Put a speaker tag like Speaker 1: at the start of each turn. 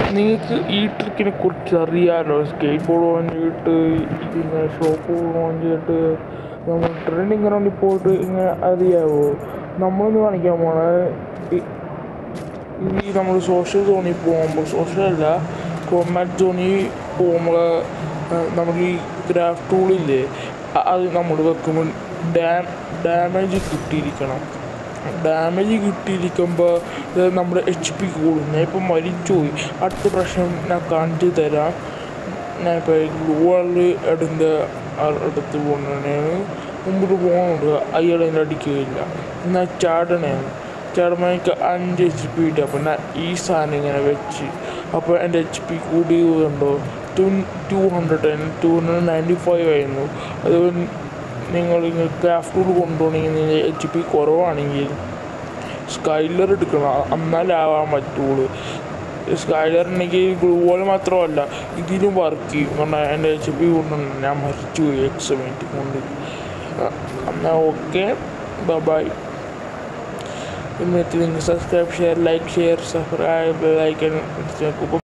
Speaker 1: നിങ്ങൾക്ക് ഈ ട്രിക്കിനെ കുറിച്ച് അറിയാലോ സ്കേറ്റ് ബോർഡ് വാങ്ങിയിട്ട് ഇങ്ങനെ ഷോപ്പ് വാങ്ങിയിട്ട് നമ്മൾ ട്രെയിനിങ് ഗ്രൗണ്ടിൽ പോയിട്ട് ഇങ്ങനെ അറിയാവോ നമ്മളൊന്ന് കാണിക്കാൻ പോണ ഈ നമ്മൾ സോഷ്യൽ സോണിൽ പോകുമ്പോൾ സോഷ്യൽ അല്ല കോമാറ്റ് സോണിൽ പോകുമ്പോൾ നമ്മൾ ഈ ഗ്രാഫ് ടൂളില്ലേ അ- അത് നമ്മൾ വെക്കുമ്പോൾ ഡാം ഡാമേജ് കിട്ടിയിരിക്കണം ഡാമേജ് കിട്ടിയിരിക്കുമ്പോൾ ഇത് നമ്മുടെ എച്ച് പി കൂടും ഞാൻ ഇപ്പം മരിച്ചുപോയി അടുത്ത പ്രശ്നം ഞാൻ കാണിച്ചു തരാം ഞാൻ ഇപ്പോൾ ഗ്ലൂവാളിൽ ഇടൻ്റെ അടുത്ത് പോകുന്നതാണ് മുമ്പോട്ട് പോകുന്നുണ്ട് അയാൾ എന്നെ അടിക്കുകയില്ല എന്നാൽ ചാടണയാണ് ചാടുമ്പോൾ എനിക്ക് അഞ്ച് എച്ച് പി കിട്ടി അപ്പോൾ ഞാൻ ഈ സാധനം ഇങ്ങനെ വെച്ച് അപ്പോൾ എൻ്റെ എച്ച് പി കൂടിയതുണ്ടോ ടു ടു ഹൺഡ്രഡ് ആയിരുന്നു ടു ഹൺഡ്രഡ് നയൻറ്റി ഫൈവ് ആയിരുന്നു അത് നിങ്ങൾ ക്രാഫ്റ്റ് ടൂൾ കൊണ്ടുപോകണമെങ്കിൽ നിങ്ങൾ എച്ച് പി കുറവാണെങ്കിൽ സ്കൈലർ എടുക്കണം എന്നാലാവാൻ പറ്റുള്ളൂ സ്കൈലർ ഉണ്ടെങ്കിൽ ഗ്ലൂ വാൾ മാത്രമല്ല ഇതിലും വർക്ക് ചെയ്യും കാരണം എൻ്റെ എച്ച് പി കൊണ്ടുണ്ട് ഞാൻ മരിച്ചു പോയി എക്സമേറ്റ് കൊണ്ട് എന്നാൽ ഓക്കെ ബൈ എന്നിട്ട് നിങ്ങൾ subscribe share like share subscribe like